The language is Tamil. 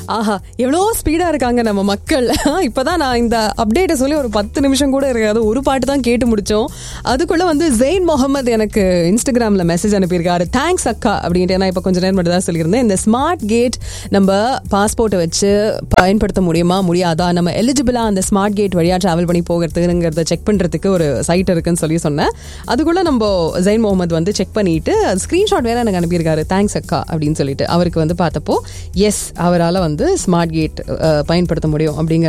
ஆஹா எவ்வளோ ஸ்பீடா இருக்காங்க நம்ம மக்கள் இப்பதான் நான் இந்த அப்டேட்டை சொல்லி ஒரு பத்து நிமிஷம் கூட இருக்காது ஒரு பாட்டு தான் கேட்டு முடிச்சோம் அதுக்குள்ள வந்து ஜெயின் முகமது எனக்கு இன்ஸ்டாகிராம்ல மெசேஜ் அனுப்பியிருக்காரு தேங்க்ஸ் அக்கா அப்படின்ட்டு நான் இப்போ கொஞ்ச நேரம் மட்டும் தான் சொல்லியிருந்தேன் இந்த ஸ்மார்ட் கேட் நம்ம பாஸ்போர்ட்டை வச்சு பயன்படுத்த முடியுமா முடியாதா நம்ம எலிஜிபிளா அந்த ஸ்மார்ட் கேட் வழியா டிராவல் பண்ணி போகிறதுங்கிறத செக் பண்றதுக்கு ஒரு சைட் இருக்குன்னு சொல்லி சொன்னேன் அதுக்குள்ள நம்ம ஜெயின் முகமது வந்து செக் பண்ணிட்டு அது ஸ்கிரீன்ஷாட் வேற எனக்கு அனுப்பியிருக்காரு தேங்க்ஸ் அக்கா அப்படின்னு சொல்லிட்டு அவருக்கு வந்து பார்த்தப்போ எஸ் அவரால் வந்து ஸ்மார்ட் கேட் பயன்படுத்த முடியும் அப்படிங்கிற